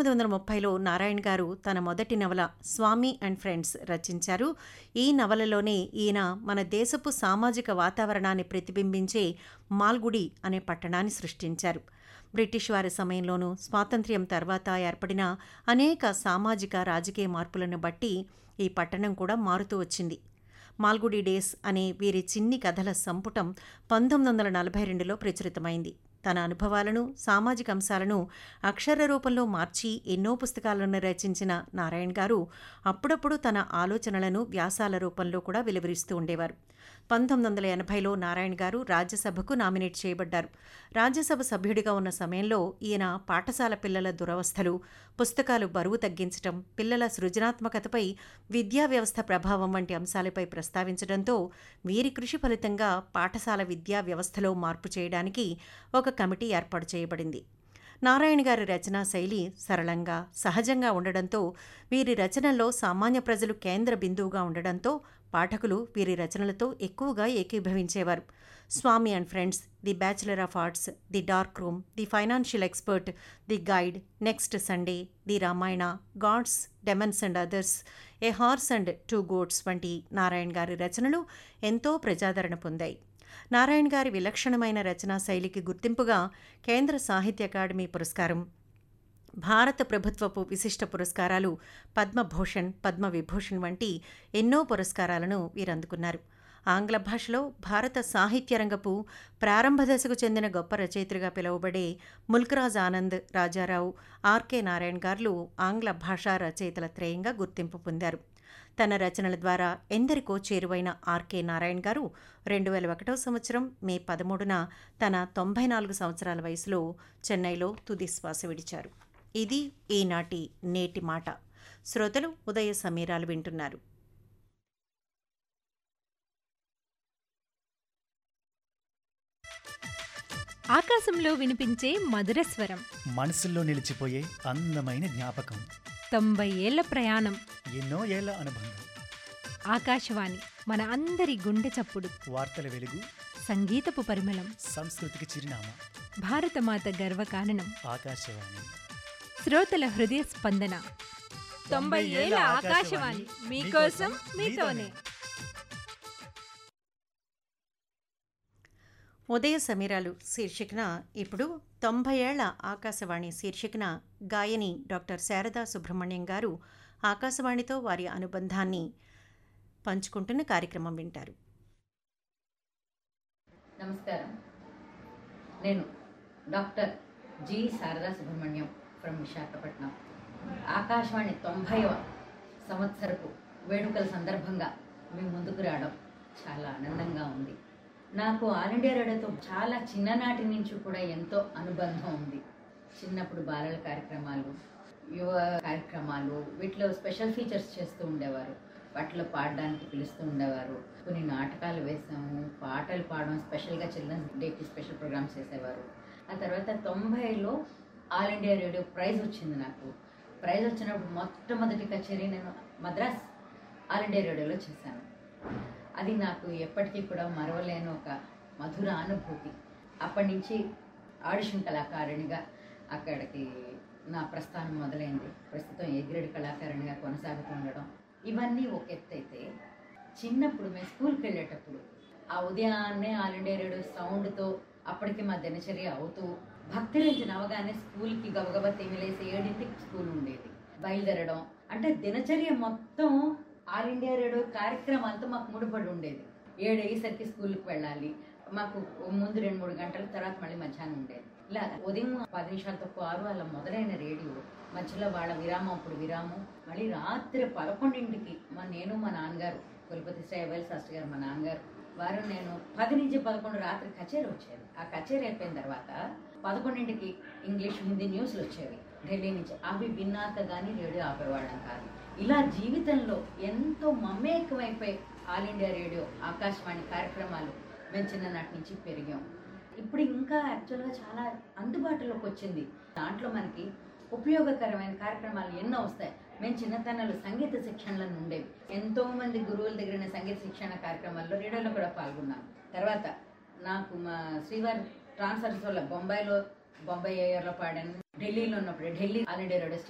పంతొమ్మిది వందల ముప్పైలో నారాయణ గారు తన మొదటి నవల స్వామి అండ్ ఫ్రెండ్స్ రచించారు ఈ నవలలోనే ఈయన మన దేశపు సామాజిక వాతావరణాన్ని ప్రతిబింబించే మాల్గుడి అనే పట్టణాన్ని సృష్టించారు బ్రిటిష్ వారి సమయంలోనూ స్వాతంత్ర్యం తర్వాత ఏర్పడిన అనేక సామాజిక రాజకీయ మార్పులను బట్టి ఈ పట్టణం కూడా మారుతూ వచ్చింది మాల్గుడి డేస్ అనే వీరి చిన్ని కథల సంపుటం పంతొమ్మిది వందల నలభై రెండులో ప్రచురితమైంది తన అనుభవాలను సామాజిక అంశాలను అక్షర రూపంలో మార్చి ఎన్నో పుస్తకాలను రచించిన నారాయణ్ గారు అప్పుడప్పుడు తన ఆలోచనలను వ్యాసాల రూపంలో కూడా వెలువరిస్తూ ఉండేవారు పంతొమ్మిది వందల ఎనభైలో నారాయణ గారు రాజ్యసభకు నామినేట్ చేయబడ్డారు రాజ్యసభ సభ్యుడిగా ఉన్న సమయంలో ఈయన పాఠశాల పిల్లల దురవస్థలు పుస్తకాలు బరువు తగ్గించటం పిల్లల సృజనాత్మకతపై విద్యా వ్యవస్థ ప్రభావం వంటి అంశాలపై ప్రస్తావించడంతో వీరి కృషి ఫలితంగా పాఠశాల విద్యా వ్యవస్థలో మార్పు చేయడానికి ఒక కమిటీ ఏర్పాటు చేయబడింది నారాయణ గారి రచనా శైలి సరళంగా సహజంగా ఉండడంతో వీరి రచనల్లో సామాన్య ప్రజలు కేంద్ర బిందువుగా ఉండడంతో పాఠకులు వీరి రచనలతో ఎక్కువగా ఏకీభవించేవారు Swami and friends the bachelor of arts the dark room the financial expert the guide next Sunday the Ramayana gods demons and others a horse and two goats వంటి నారాయణ గారి రచనలు ఎంతో ప్రజాదరణ పొందాయి నారాయణ గారి విలక్షణమైన రచనా శైలికి గుర్తింపుగా కేంద్ర సాహిత్య అకాడమీ పురస్కారం భారత ప్రభుత్వపు విశిష్ట పురస్కారాలు పద్మభూషణ్ పద్మవిభూషణ్ వంటి ఎన్నో పురస్కారాలను వీరందుకున్నారు ఆంగ్ల భాషలో భారత సాహిత్య రంగపు ప్రారంభ దశకు చెందిన గొప్ప రచయిత్రిగా పిలువబడే ముల్కరాజ్ ఆనంద్ రాజారావు ఆర్కే నారాయణ గారు ఆంగ్ల భాషా రచయితల త్రయంగా గుర్తింపు పొందారు తన రచనల ద్వారా ఎందరికో చేరువైన ఆర్కే నారాయణ గారు రెండు వేల ఒకటో సంవత్సరం మే పదమూడున తన తొంభై నాలుగు సంవత్సరాల వయసులో చెన్నైలో తుది శ్వాస విడిచారు ఇది ఈనాటి నేటి మాట శ్రోతలు ఉదయ సమీరాలు వింటున్నారు ఆకాశంలో వినిపించే మధుర స్వరం మనసుల్లో నిలిచిపోయే అందమైన జ్ఞాపకం తొంభై ఏళ్ల ప్రయాణం ఎన్నో ఏళ్ల అనుబంధం ఆకాశవాణి మన అందరి గుండె చప్పుడు వార్తల వెలుగు సంగీతపు పరిమళం సంస్కృతికి చిరునామా భారతమాత గర్వకారణం ఆకాశవాణి శ్రోతల హృదయ స్పందన తొంభై ఏళ్ల ఆకాశవాణి మీకోసం మీతోనే ఉదయ సమీరాలు శీర్షికన ఇప్పుడు తొంభై ఏళ్ల ఆకాశవాణి శీర్షికన గాయని డాక్టర్ శారదా సుబ్రహ్మణ్యం గారు ఆకాశవాణితో వారి అనుబంధాన్ని పంచుకుంటున్న కార్యక్రమం వింటారు నమస్కారం నేను doctor G Sharada Subrahmanyam from Visakhapatnam Akashvani తొంభైవ సంవత్సరపు వేడుకల సందర్భంగా మీ ముందుకు రావడం చాలా ఆనందంగా ఉంది నాకు ఆల్ ఇండియా రేడియోతో చాలా చిన్ననాటి నుంచి కూడా ఎంతో అనుబంధం ఉంది చిన్నప్పుడు బాలల కార్యక్రమాలు యువ కార్యక్రమాలు వీటిలో స్పెషల్ ఫీచర్స్ చేస్తూ ఉండేవారు వాటిలో పాడడానికి పిలుస్తూ ఉండేవారు కొన్ని నాటకాలు వేసాము పాటలు పాడడం స్పెషల్గా చిల్డ్రన్స్ డేకి స్పెషల్ ప్రోగ్రామ్స్ చేసేవారు ఆ తర్వాత తొంభైలో ఆల్ ఇండియా రేడియో ప్రైజ్ వచ్చింది నాకు ప్రైజ్ వచ్చినప్పుడు మొట్టమొదటి కచేరీ నేను మద్రాస్ ఆల్ ఇండియా రేడియోలో చేశాను అది నాకు ఎప్పటికీ కూడా మరవలేని ఒక మధుర అనుభూతి అప్పటి నుంచి ఆడిషన్ కళాకారిణిగా అక్కడికి నా ప్రస్థానం మొదలైంది ప్రస్తుతం ఏ గ్రేడ్ కళాకారిణిగా కొనసాగుతూ ఉండడం ఇవన్నీ ఒక ఎత్తు అయితే చిన్నప్పుడు మేము స్కూల్కి వెళ్ళేటప్పుడు ఆ ఉదయాన్నే ఆల్ ఇండియా రేడియో సౌండ్తో అప్పటికి మా దినచర్య అవుతూ భక్తి నుంచి నవగానే స్కూల్కి గబగబా తెమిలేసి ఏడింటికి స్కూల్ ఉండేది బయలుదేరడం అంటే దినచర్య మొత్తం ఆల్ ఇండియా రేడియో కార్యక్రమాలతో మాకు ముడిపడి ఉండేది ఏడు అయ్యేసరికి స్కూల్కి వెళ్ళాలి మాకు ముందు రెండు మూడు గంటల తర్వాత మళ్ళీ మధ్యాహ్నం ఉండేది ఇలా ఉదయం పది నిమిషాలు తక్కువ ఆరు అలా మొదలైన రేడియో మధ్యలో వాళ్ళ విరామం అప్పుడు విరామం మళ్ళీ రాత్రి పదకొండింటికి మా నేను మా నాన్నగారు కులపతి శ్రీ అవేల్ శాస్త్రి గారు మా నాన్నగారు వారు నేను పది నుంచి పదకొండు రాత్రి కచేరీ వచ్చేది ఆ కచేరీ అయిపోయిన తర్వాత పదకొండింటికి ఇంగ్లీష్ హిందీ న్యూస్లు వచ్చేవి ఢిల్లీ నుంచి అవి విన్నాక కానీ రేడియో ఆపేవాళ్ళం కాదు ఇలా జీవితంలో ఎంతో మమేకమైపోయి ఆల్ ఇండియా రేడియో ఆకాశవాణి కార్యక్రమాలు మేము చిన్ననాటి నుంచి పెరిగాం ఇప్పుడు ఇంకా యాక్చువల్గా చాలా అందుబాటులోకి వచ్చింది దాంట్లో మనకి ఉపయోగకరమైన కార్యక్రమాలు ఎన్నో వస్తాయి మేము చిన్నతనంలో సంగీత శిక్షణలను ఉండేవి ఎంతో మంది గురువుల దగ్గర నేను సంగీత శిక్షణ కార్యక్రమాల్లో రేడియోలో కూడా పాల్గొన్నాను తర్వాత నాకు మా శ్రీవారి ట్రాన్స్ఫర్స్ వల్ల బొంబాయిలో బొంబాయి ఏఆర్లో పాడాను ఢిల్లీలో ఉన్నప్పుడు Delhi All India Radio station